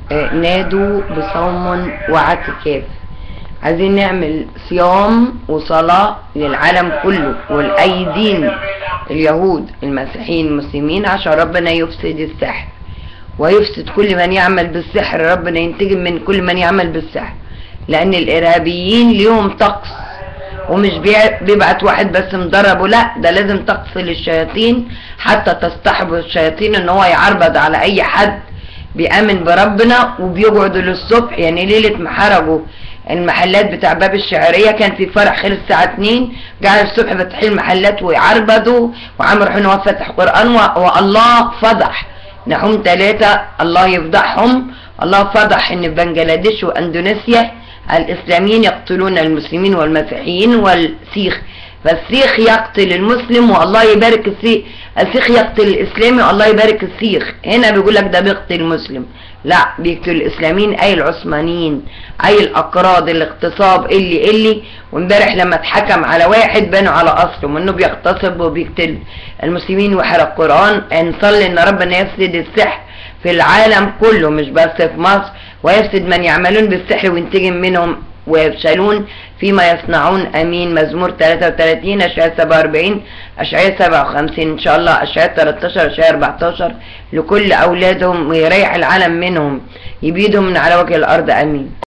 آه، نادوا بصوم واعتكاف عايزين نعمل صيام وصلاة للعالم كله ولأي دين اليهود المسيحيين المسلمين عشان ربنا يفسد السحر ويفسد كل من يعمل بالسحر ربنا ينتقم من كل من يعمل بالسحر لأن الإرهابيين ليهم طقس ومش بيع- بيبعت واحد بس مدربه لا ده لازم طقس للشياطين حتى تستحب الشياطين ان هو يعربد على اي حد بيأمن بربنا وبيقعدوا للصبح يعني ليلة ما حرقوا المحلات بتاع باب الشعرية كان في فرح خلال الساعة 2 قاعد الصبح فاتحين المحلات ويعربدوا وعمرو حين هو فتح قرآن و- والله فضح نحوم ثلاثة الله يفضحهم الله فضح ان في بنجلاديش واندونيسيا الاسلاميين يقتلون المسلمين والمسيحيين والسيخ فالسيخ يقتل المسلم والله يبارك السيخ السيخ يقتل الاسلامي والله يبارك السيخ هنا بيقول لك ده بيقتل المسلم لا بيقتل الاسلاميين اي العثمانيين اي الاقراض الاغتصاب اللي اللي وامبارح لما اتحكم على واحد بانوا على اصله انه بيغتصب وبيقتل المسلمين وحرق قران نصلي ان ربنا يفسد السحر في العالم كله مش بس في مصر ويفسد من يعملون بالسحر وينتقم منهم ويفشلون فيما يصنعون امين مزمور 33 اشعياء 47 اشعياء 57 ان شاء الله اشعياء 13 اشعياء 14 لكل اولادهم ويريح العالم منهم يبيدهم من على وجه الارض امين